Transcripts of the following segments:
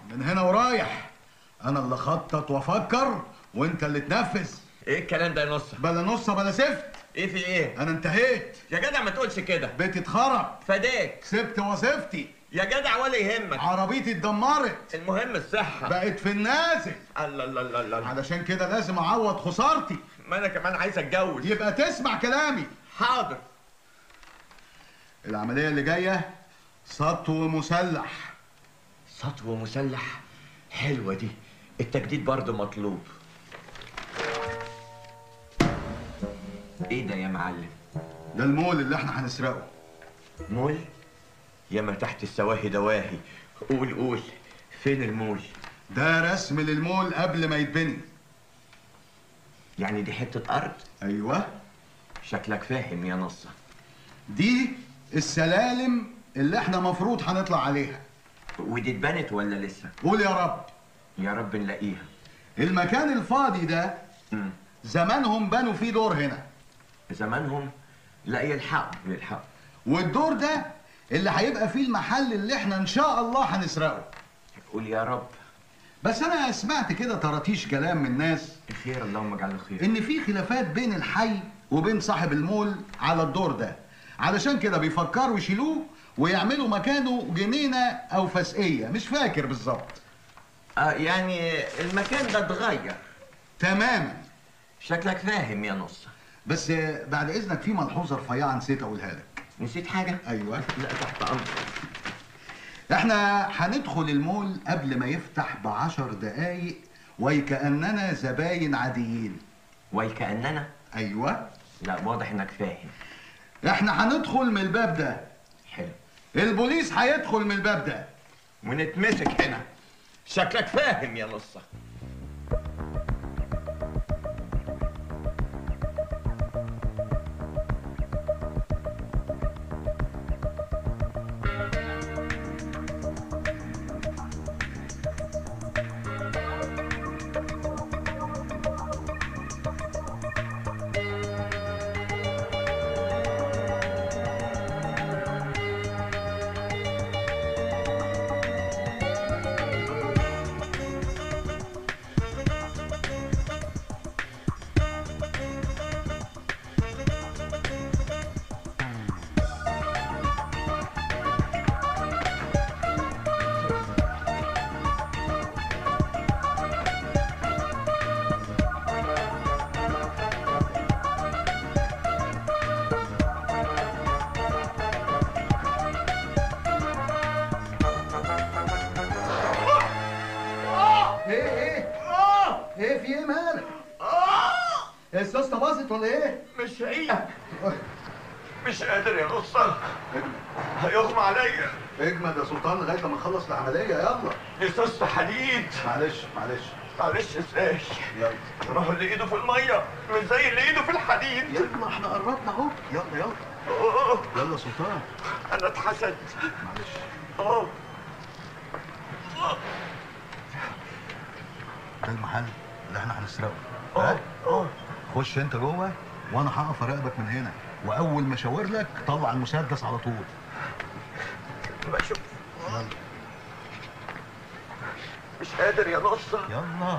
من هنا ورايح انا اللي خطط وافكر وانت اللي تنفذ ايه الكلام ده يا نصر بلا نص بلا سفت ايه في ايه انا انتهيت يا جدع ما تقولش كده بيتي اتخرب فداك سبت وظيفتي يا جدع ولا يهمك عربيتي اتدمرت المهم الصحه بقت في النازل الله الله الله الله علشان كده لازم اعوض خسارتي ما انا كمان عايز اتجوز يبقى تسمع كلامي حاضر العمليه اللي جايه سطو مسلح سطو مسلح حلوه دي التجديد برضه مطلوب ايه ده يا معلم ده المول اللي احنا هنسرقه مول يا ما تحت السواهي دواهي قول قول فين المول ده رسم للمول قبل ما يتبني يعني دي حته ارض ايوه شكلك فاهم يا نصة دي السلالم اللي احنا مفروض هنطلع عليها ودي اتبنت ولا لسه قول يا رب يا رب نلاقيها المكان الفاضي ده مم. زمانهم بنوا فيه دور هنا زمانهم لا يلحقوا يلحقوا والدور ده اللي هيبقى فيه المحل اللي احنا ان شاء الله هنسرقه قول يا رب بس انا سمعت كده طراطيش كلام من الناس خير اللهم اجعله خير ان في خلافات بين الحي وبين صاحب المول على الدور ده علشان كده بيفكروا يشيلوه ويعملوا مكانه جنينه او فسقيه مش فاكر بالظبط آه يعني المكان ده اتغير تماما شكلك فاهم يا نصة بس بعد اذنك في ملحوظه رفيعه نسيت اقولها لك نسيت حاجة؟ ايوه لا تحت امرك احنا هندخل المول قبل ما يفتح بعشر دقايق وكأننا زباين عاديين ويكأننا ايوه لا واضح انك فاهم احنا هندخل من الباب ده حلو البوليس هيدخل من الباب ده ونتمسك هنا شكلك فاهم يا نصة ايه ايه ايه في ايه مالك السوسته باظت ولا ايه مش هي مش قادر يا نصة هيغمى عليا اجمد يا سلطان لغايه لما نخلص العمليه يلا لصوص حديد معلش معلش معلش ازاي يلا ما هو اللي ايده في الميه مش زي اللي ايده في الحديد يلا احنا قربنا اهو يلا يلا أوه، يلا يا سلطان انا اتحسد معلش اه ده المحل اللي احنا هنسرقه اه ها؟ اه خش انت جوه وانا هقف اراقبك من هنا واول ما اشاور لك طلع المسدس على طول بشوف يلا مش قادر يا نصة يلا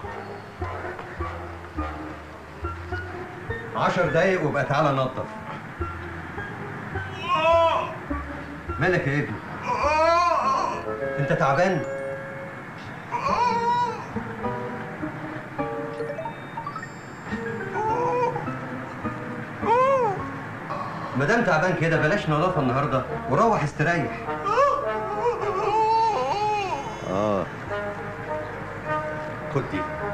عشر دقايق وبقى تعالى نظف مالك يا ابني انت تعبان ما دام تعبان كده بلاش نظافه النهارده وروح استريح اه خد دي